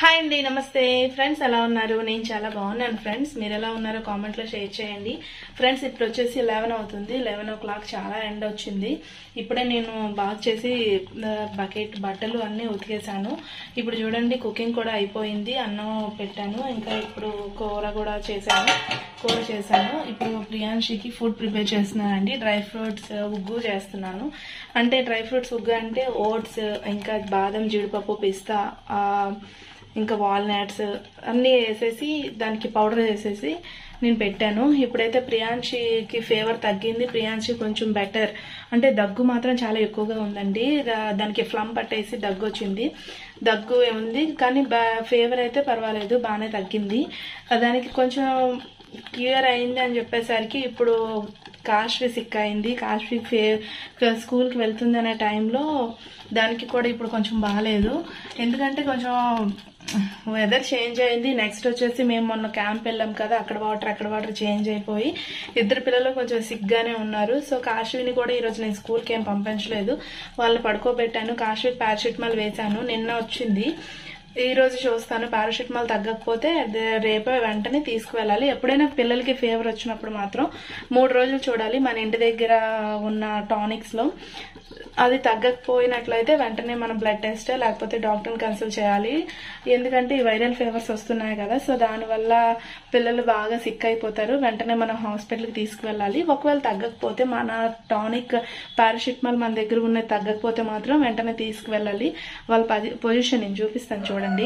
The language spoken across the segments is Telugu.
హాయ్ అండి నమస్తే ఫ్రెండ్స్ ఎలా ఉన్నారు నేను చాలా బాగున్నాను ఫ్రెండ్స్ మీరు ఎలా ఉన్నారో కామెంట్లో షేర్ చేయండి ఫ్రెండ్స్ ఇప్పుడు వచ్చేసి లెవెన్ అవుతుంది లెవెన్ ఓ క్లాక్ చాలా ఎండ వచ్చింది ఇప్పుడే నేను బాగా చేసి బకెట్ బట్టలు అన్నీ ఉతికేసాను ఇప్పుడు చూడండి కుకింగ్ కూడా అయిపోయింది అన్నం పెట్టాను ఇంకా ఇప్పుడు కూర కూడా చేశాను కూర చేశాను ఇప్పుడు ప్రియాంషికి ఫుడ్ ప్రిపేర్ చేస్తున్నానండి డ్రై ఫ్రూట్స్ ఉగ్గు చేస్తున్నాను అంటే డ్రై ఫ్రూట్స్ ఉగ్గు అంటే ఓట్స్ ఇంకా బాదం జీడిపప్పు పిస్తా ఆ, ఇంకా వాల్నట్స్ అన్నీ వేసేసి దానికి పౌడర్ వేసేసి నేను పెట్టాను ఇప్పుడైతే ప్రియాంశికి ఫీవర్ తగ్గింది ప్రియాంశి కొంచెం బెటర్ అంటే దగ్గు మాత్రం చాలా ఎక్కువగా ఉందండి దా- దానికి ఫ్లమ్ పట్టేసి దగ్గు వచ్చింది దగ్గు ఉంది కానీ ఫీవర్ అయితే పర్వాలేదు బాగానే తగ్గింది ఆ దానికి కొంచెం క్లియర్ అయింది అని చెప్పేసరికి ఇప్పుడు కాశ్వి సిక్ అయింది కాశ్వి ఫే స్కూల్కి వెళ్తుంది అనే టైంలో దానికి కూడా ఇప్పుడు కొంచెం బాగాలేదు ఎందుకంటే కొంచెం వెదర్ చేంజ్ అయింది నెక్స్ట్ వచ్చేసి మేము మొన్న క్యాంప్ వెళ్ళాం కదా అక్కడ వాటర్ అక్కడ వాటర్ చేంజ్ అయిపోయి ఇద్దరు పిల్లలు కొంచెం సిగ్గానే ఉన్నారు సో కాశ్విని కూడా ఈరోజు నేను స్కూల్కి ఏం పంపించలేదు వాళ్ళని పడుకోబెట్టాను కాశ్వి పారాసిటమాల్ వేశాను నిన్న వచ్చింది ఈ రోజు చూస్తాను పారాసిటమాల్ తగ్గకపోతే దే- రేపే వెంటనే తీసుకువెళ్ళాలి ఎప్పుడైనా పిల్లలకి ఫీవర్ వచ్చినప్పుడు మాత్రం మూడు రోజులు చూడాలి మన ఇంటి దగ్గర ఉన్న టానిక్స్ లో అది తగ్గకపోయినట్లయితే వెంటనే మనం బ్లడ్ టెస్ట్ లేకపోతే డాక్టర్ని కన్సల్ట్ చేయాలి ఎందుకంటే ఈ వైరల్ ఫీవర్స్ వస్తున్నాయి కదా సో దానివల్ల పిల్లలు బాగా సిక్ అయిపోతారు వెంటనే మనం హాస్పిటల్కి తీసుకువెళ్ళాలి ఒకవేళ తగ్గకపోతే మన టానిక్ పారాసిటమాల్ మన దగ్గర ఉన్నది తగ్గకపోతే మాత్రం వెంటనే తీసుకువెళ్ళాలి వాళ్ళ పది- పొజిషన్ నేను చూపిస్తాను చూడండి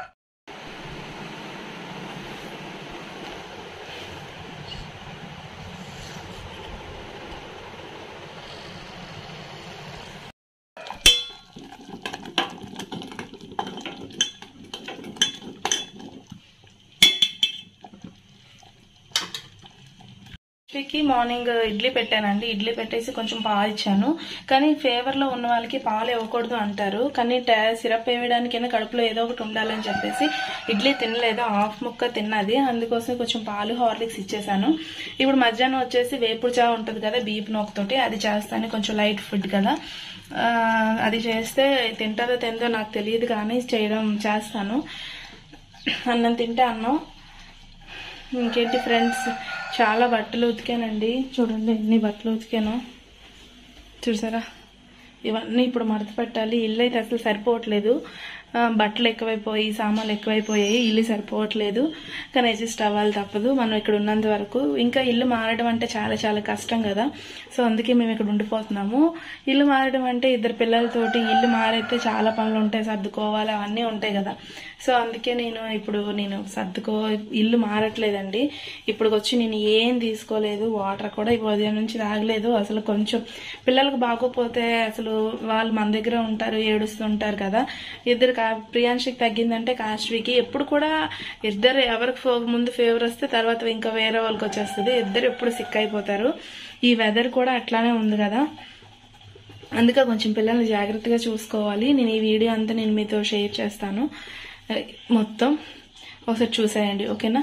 కి మార్నింగ్ ఇడ్లీ పెట్టానండి ఇడ్లీ పెట్టేసి కొంచెం పాలు ఇచ్చాను కానీ ఫేవర్ లో ఉన్న వాళ్ళకి పాలు ఇవ్వకూడదు అంటారు కానీ ట- సిరప్ వేయడానికైనా కడుపులో ఏదో ఒకటి ఉండాలని చెప్పేసి ఇడ్లీ తినలేదు హాఫ్ ముక్క తిన్నది అందుకోసం కొంచెం పాలు హార్లిక్స్ ఇచ్చేసాను ఇప్పుడు మధ్యాహ్నం వచ్చేసి వేపుడు చా ఉంటుంది కదా బీప్ నోకుతోటి అది చేస్తాను కొంచెం లైట్ ఫుడ్ కదా ఆ, అది చేస్తే తింటారో తిందో నాకు తెలియదు కానీ చేయడం చేస్తాను అన్నం తింటే అన్నం ఇంకేంటి ఫ్రెండ్స్ చాలా బట్టలు ఉతికానండి చూడండి ఎన్ని బట్టలు ఉతికాను చూసారా ఇవన్నీ ఇప్పుడు మడత పెట్టాలి ఇల్లు అయితే అసలు సరిపోవట్లేదు ఆ, బట్టలు ఎక్కువైపోయి సామాన్లు ఎక్కువైపోయాయి ఇల్లు సరిపోవట్లేదు కానీ అడ్జస్ట్ అవ్వాలి తప్పదు మనం ఇక్కడ ఉన్నంత వరకు ఇంకా ఇల్లు మారడం అంటే చాలా చాలా కష్టం కదా సో అందుకే మేము ఇక్కడ ఉండిపోతున్నాము ఇల్లు మారడం అంటే ఇద్దరు పిల్లలతోటి ఇల్లు మారైతే చాలా పనులు ఉంటాయి సర్దుకోవాలి అవన్నీ ఉంటాయి కదా సో అందుకే నేను ఇప్పుడు నేను సర్దుకో ఇల్లు మారట్లేదండి ఇప్పుడు వచ్చి నేను ఏం తీసుకోలేదు వాటర్ కూడా ఇప్పుడు ఉదయం నుంచి తాగలేదు అసలు కొంచెం పిల్లలకు బాగోపోతే అసలు వాళ్ళు మన దగ్గర ఉంటారు ఏడుస్తుంటారు కదా ఇద్దరు కా- ప్రియాంశికి తగ్గిందంటే కాశ్వికి ఎప్పుడు కూడా ఇద్దరు ఎవరికి ఫో- ముందు ఫేవర్ వస్తే తర్వాత ఇంకా వేరే వాళ్ళకి వచ్చేస్తుంది ఇద్దరు ఎప్పుడు సిక్ అయిపోతారు ఈ వెదర్ కూడా అట్లానే ఉంది కదా అందుకే కొంచెం పిల్లల్ని జాగ్రత్తగా చూసుకోవాలి నేను ఈ వీడియో అంతా నేను మీతో షేర్ చేస్తాను ఆ, మొత్తం ఒకసారి చూసేయండి ఓకేనా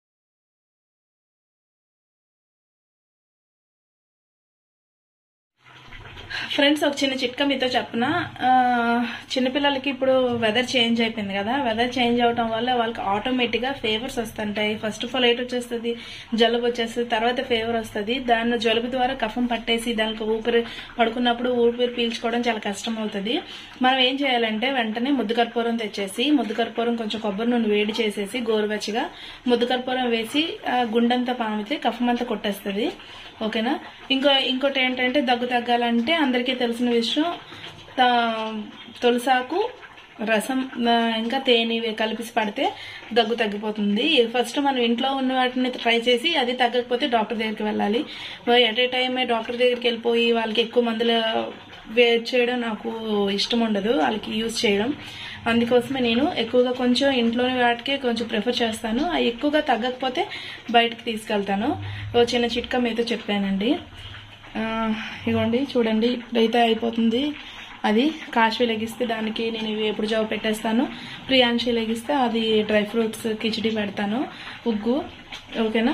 ఫ్రెండ్స్ ఒక చిన్న చిట్కా మీతో చెప్పన ఆ, చిన్నపిల్లలకి ఇప్పుడు వెదర్ చేంజ్ అయిపోయింది కదా వెదర్ చేంజ్ అవడం వల్ల వాళ్ళకి ఆటోమేటిక్ గా ఫేవర్స్ వస్తుంటాయి ఫస్ట్ ఆఫ్ ఆల్ ఏంటి వచ్చేస్తుంది జలుబు వచ్చేస్తుంది తర్వాత ఫేవర్ వస్తుంది దాన్ని జలుబు ద్వారా కఫం పట్టేసి దానికి ఊపిరి పడుకున్నప్పుడు ఊపిరి పీల్చుకోవడం చాలా కష్టం అవుతుంది మనం ఏం చేయాలంటే వెంటనే ముద్దు కర్పూరం తెచ్చేసి ముద్దు కర్పూరం కొంచెం కొబ్బరి నూనె వేడి చేసేసి గోరువెచ్చగా ముద్దు కర్పూరం వేసి ఆ, గుండంతా పామితే కఫం అంతా కొట్టేస్తుంది ఓకేనా ఇంకో ఇంకోటి ఏంటంటే దగ్గు తగ్గాలంటే అందరికీ తెలిసిన విషయం తా- తులసాకు రసం ఆ, ఇంకా తేనె ఇవి కలిపి పడితే దగ్గు తగ్గిపోతుంది ఫస్ట్ మనం ఇంట్లో ఉన్న వాటిని ట్రై చేసి అది తగ్గకపోతే డాక్టర్ దగ్గరికి వెళ్ళాలి ఎట్ ఏ టైం డాక్టర్ దగ్గరికి వెళ్ళిపోయి వాళ్ళకి ఎక్కువ మందులు వేట్ చేయడం నాకు ఇష్టం ఉండదు వాళ్ళకి యూజ్ చేయడం అందుకోసమే నేను ఎక్కువగా కొంచెం ఇంట్లోని వాటికే కొంచెం ప్రిఫర్ చేస్తాను అవి ఎక్కువగా తగ్గకపోతే బయటకు తీసుకెళ్తాను ఓ చిన్న చిట్కా మీతో చెప్పానండి ఆ, ఇగోండి చూడండి ఇప్పుడైతే అయిపోతుంది అది కాశ్వి లెగిస్తే దానికి నేను ఇవి ఎప్పుడు జాబ్ పెట్టేస్తాను ప్రియాంశి లెగిస్తే అది డ్రై ఫ్రూట్స్ కిచిడి పెడతాను ఉగ్గు ఓకేనా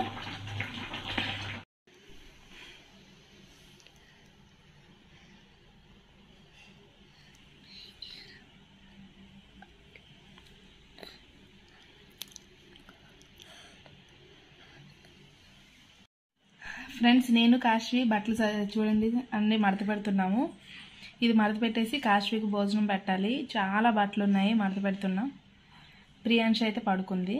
ఫ్రెండ్స్ నేను కాశ్వి బట్టలు స- చూడండి అన్నీ మడత పెడుతున్నాము ఇది మడత పెట్టేసి కాశ్వికి భోజనం పెట్టాలి చాలా బట్టలు ఉన్నాయి మడత పెడుతున్నాం ప్రియాంష్ అయితే పడుకుంది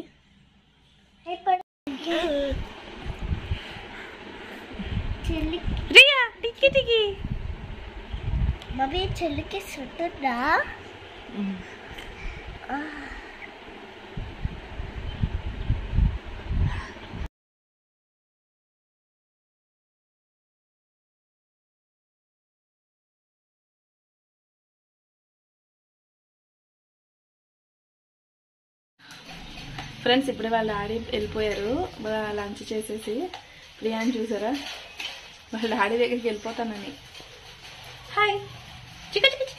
చెల్లి రియా టిక్కి టిక్కి మమ్మీ చెల్లికి సుట్టుందా ఫ్రెండ్స్ ఇప్పుడే వాళ్ళు ఆడి వెళ్ళిపోయారు లంచ్ చేసేసి ప్రియాని చూసారా వాళ్ళ డాడీ దగ్గరికి వెళ్ళిపోతానని హాయ్ చిక్క చిక్క చిక్క.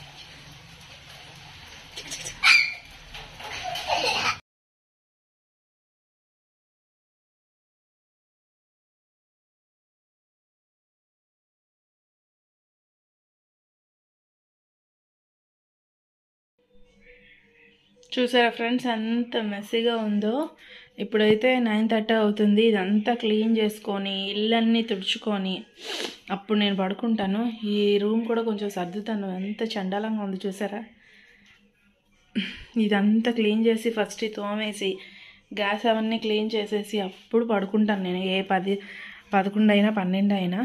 చూసారా ఫ్రెండ్స్ ఎంత మెస్సీగా ఉందో ఇప్పుడైతే నైన్ థర్టీ అవుతుంది ఇదంతా క్లీన్ చేసుకొని ఇల్లన్నీ తుడుచుకొని అప్పుడు నేను పడుకుంటాను ఈ రూమ్ కూడా కొంచెం సర్దుతాను ఎంత చండాలంగా ఉంది చూసారా ఇదంతా క్లీన్ చేసి ఫస్ట్ ఈ తోమేసి గ్యాస్ అవన్నీ క్లీన్ చేసేసి అప్పుడు పడుకుంటాను నేను ఏ పది పదకొండు అయినా పన్నెండు అయినా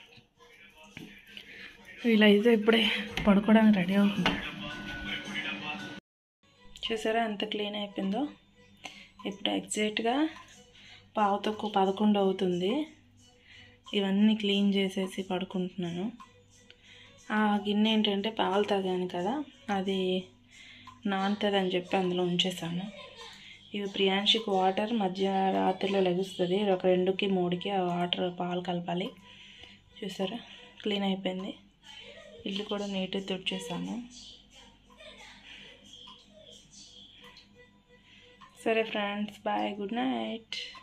వీళ్ళైతే ఇప్పుడే పడుకోవడానికి రెడీ అవుతుంది చూసారా ఎంత క్లీన్ అయిపోయిందో ఇప్పుడు ఎగ్జాక్ట్గా పావు తక్కువ పదకొండు అవుతుంది ఇవన్నీ క్లీన్ చేసేసి పడుకుంటున్నాను ఆ గిన్నె ఏంటంటే పాలు తాగాను కదా అది నానుతుంది అని చెప్పి అందులో ఉంచేసాను ఇవి ప్రియాంషికి వాటర్ మధ్య రాత్రిలో లెగుస్తుంది ఒక రెండుకి మూడుకి ఆ వాటర్ పాలు కలపాలి చూసారా క్లీన్ అయిపోయింది ఇల్లు కూడా నీట్గా తుడిచేసాను సరే ఫ్రెండ్స్ బాయ్ గుడ్ నైట్